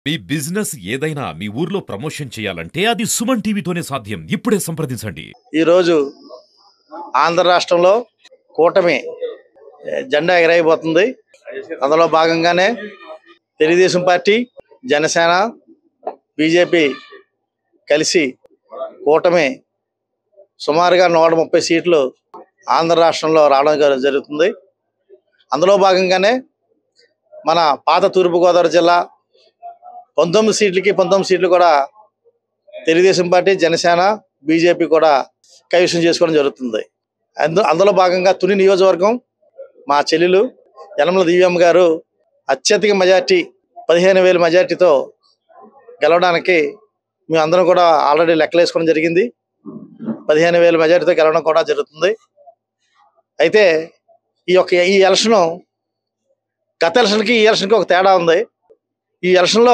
మీ business ఏదైనా మీ ఊర్లో promotion చేయాలంటే అది సుమన్ టీవీతోనే సాధ్యం ఇప్పుడే సంప్రదించండి ఈరోజు ఆంధ్ర రాష్ట్రంలో కూటమి ఏ, జెండా ఎగరైపోతుంది అందులో భాగంగానే తెలుగుదేశం పార్టీ జనసేన బీజేపీ కలిసి కూటమి సుమారుగా నూట ముప్పై సీట్లు ఆంధ్ర రాష్ట్రంలో రావడం జరు- జరుగుతుంది అందులో భాగంగానే మన పాత తూర్పుగోదావరి జిల్లా పంతొమ్మిది సీట్లకి పంతొమ్మిది సీట్లు కూడా తెలుగుదేశం పార్టీ జనసేన బీజేపీ కూడా కైవసం చేసుకోవడం జరుగుతుంది అందు అందులో భాగంగా తుని నియోజకవర్గం మా చెల్లెలు యనమల దివ్యమ్మ గారు అత్యధిక మెజార్టీ పదిహేను వేల మెజార్టీతో గెలవడానికి మేము అందరం కూడా ఆల్రెడీ లెక్కలేసుకోవడం జరిగింది పదిహేను వేల మెజార్టీతో గెలవడం కూడా జరుగుతుంది అయితే ఈ యొక్క ఈ ఎలక్షన్ గత ఎలక్షన్కి ఈ ఎలక్షన్కి ఒక తేడా ఉంది ఈ ఎలక్షన్లో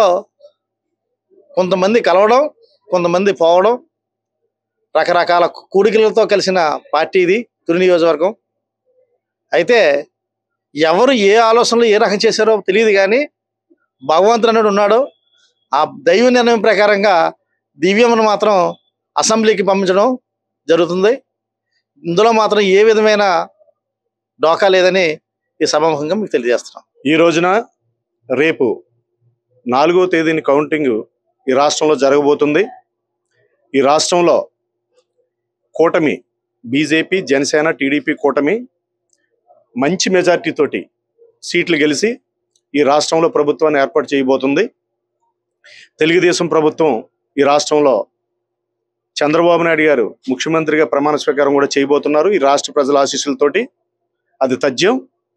కొంతమంది కలవడం కొంతమంది పోవడం రకరకాల కూడికలతో కలిసిన పార్టీ ఇది తుని నియోజకవర్గం అయితే ఎవరు ఏ ఆలోచనలు ఏ రకం చేశారో తెలియదు కానీ భగవంతుడు అన్నాడు ఉన్నాడు ఆ దైవ నిర్ణయం ప్రకారంగా దివ్యమును మాత్రం అసెంబ్లీకి పంపించడం జరుగుతుంది ఇందులో మాత్రం ఏ విధమైన డోకా లేదని ఈ సభాముఖంగా మీకు తెలియజేస్తున్నాం ఈ రోజున రేపు నాలుగో తేదీని కౌంటింగ్ ఈ రాష్ట్రంలో జరగబోతుంది ఈ రాష్ట్రంలో కూటమి బీజేపీ జనసేన టీడీపీ కూటమి మంచి మెజార్టీ తోటి సీట్లు గెలిచి ఈ రాష్ట్రంలో ప్రభుత్వాన్ని ఏర్పాటు చేయబోతుంది తెలుగుదేశం ప్రభుత్వం ఈ రాష్ట్రంలో చంద్రబాబు నాయుడు గారు ముఖ్యమంత్రిగా ప్రమాణ స్వీకారం కూడా చేయబోతున్నారు ఈ రాష్ట్ర ప్రజల ఆశీస్సులతోటి అది తథ్యం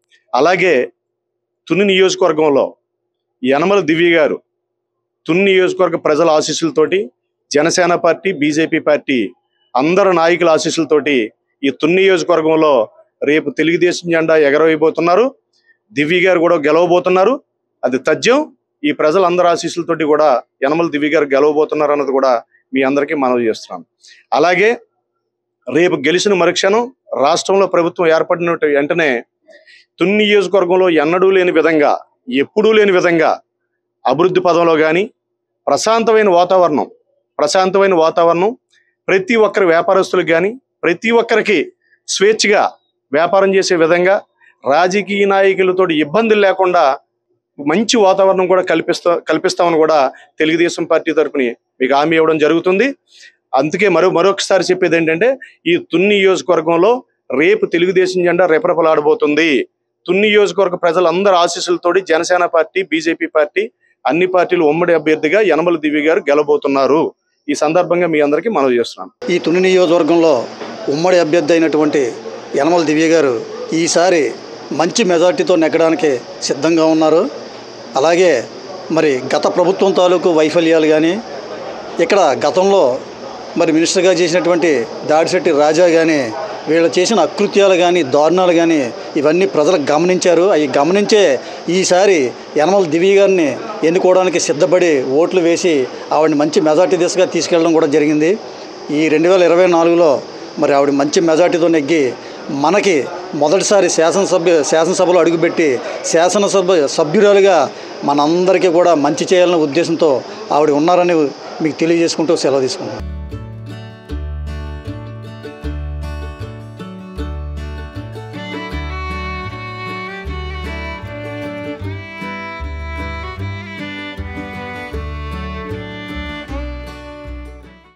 అలాగే తుని నియోజకవర్గంలో యనమల దివ్య గారు తుని నియోజకవర్గ ప్రజల ఆశీస్సులతోటి జనసేన పార్టీ బీజేపీ పార్టీ అందరు నాయకుల ఆశీస్సులతోటి ఈ తుని నియోజకవర్గంలో రేపు తెలుగుదేశం జెండా ఎగరవేయబోతున్నారు దివ్య గారు కూడా గెలవబోతున్నారు అది తథ్యం ఈ ప్రజలందరి ఆశీస్సులతోటి కూడా యనమల దివ్య గారు గెలవబోతున్నారు అన్నది కూడా మీ అందరికీ మనవి చేస్తున్నాను అలాగే రేపు గెలిచిన మరుక్షణం రాష్ట్రంలో ప్రభుత్వం ఏర్పడిన వెంటనే తుని నియోజకవర్గంలో ఎన్నడూ లేని విధంగా ఎప్పుడూ లేని విధంగా అభివృద్ధి పదంలో కానీ ప్రశాంతమైన వాతావరణం ప్రశాంతమైన వాతావరణం ప్రతి ఒక్కరి వ్యాపారస్తులకు కానీ ప్రతి ఒక్కరికి స్వేచ్ఛగా వ్యాపారం చేసే విధంగా రాజకీయ నాయకులతో ఇబ్బందులు లేకుండా మంచి వాతావరణం కూడా కల్పిస్తా కల్పిస్తామని కూడా తెలుగుదేశం పార్టీ తరపుని మీకు హామీ ఇవ్వడం జరుగుతుంది అందుకే మరో మరొకసారి చెప్పేది ఏంటంటే ఈ తుని నియోజకవర్గంలో రేపు తెలుగుదేశం జెండా రెపరెపలాడబోతుంది తుని నియోజకవర్గ ప్రజలందరి ఆశీస్సులతోటి జనసేన పార్టీ బీజేపీ పార్టీ అన్ని పార్టీలు ఉమ్మడి అభ్యర్థిగా యనమల దివ్య గారు గెలబోతున్నారు ఈ సందర్భంగా మీ అందరికీ మనవి చేస్తున్నాను ఈ తుని నియోజకవర్గంలో ఉమ్మడి అభ్యర్థి అయినటువంటి యనమల దివ్య గారు ఈసారి మంచి మెజార్టీతో నెగ్గడానికి సిద్ధంగా ఉన్నారు అలాగే మరి గత ప్రభుత్వం తాలూకు వైఫల్యాలు కానీ ఇక్కడ గతంలో మరి మినిస్టర్గా చేసినటువంటి దాడిశెట్టి రాజా కానీ వీళ్ళు చేసిన అకృత్యాలు కానీ దారుణాలు కానీ ఇవన్నీ ప్రజలు గమనించారు అవి గమనించే ఈసారి యనమల దివ్య గారిని ఎన్నుకోవడానికి సిద్ధపడి ఓట్లు వేసి ఆవిడని మంచి మెజార్టీ దిశగా తీసుకెళ్ళడం కూడా జరిగింది ఈ రెండు వేల ఇరవై నాలుగులో మరి ఆవిడ మంచి మెజార్టీతో నెగ్గి మనకి మొదటిసారి శాసనసభ్య శాసనసభలో అడుగుపెట్టి శాసనసభ సభ్యురాలుగా మనందరికీ కూడా మంచి చేయాలనే ఉద్దేశంతో ఆవిడ ఉన్నారని మీకు తెలియజేసుకుంటూ సెలవు తీసుకుంటాం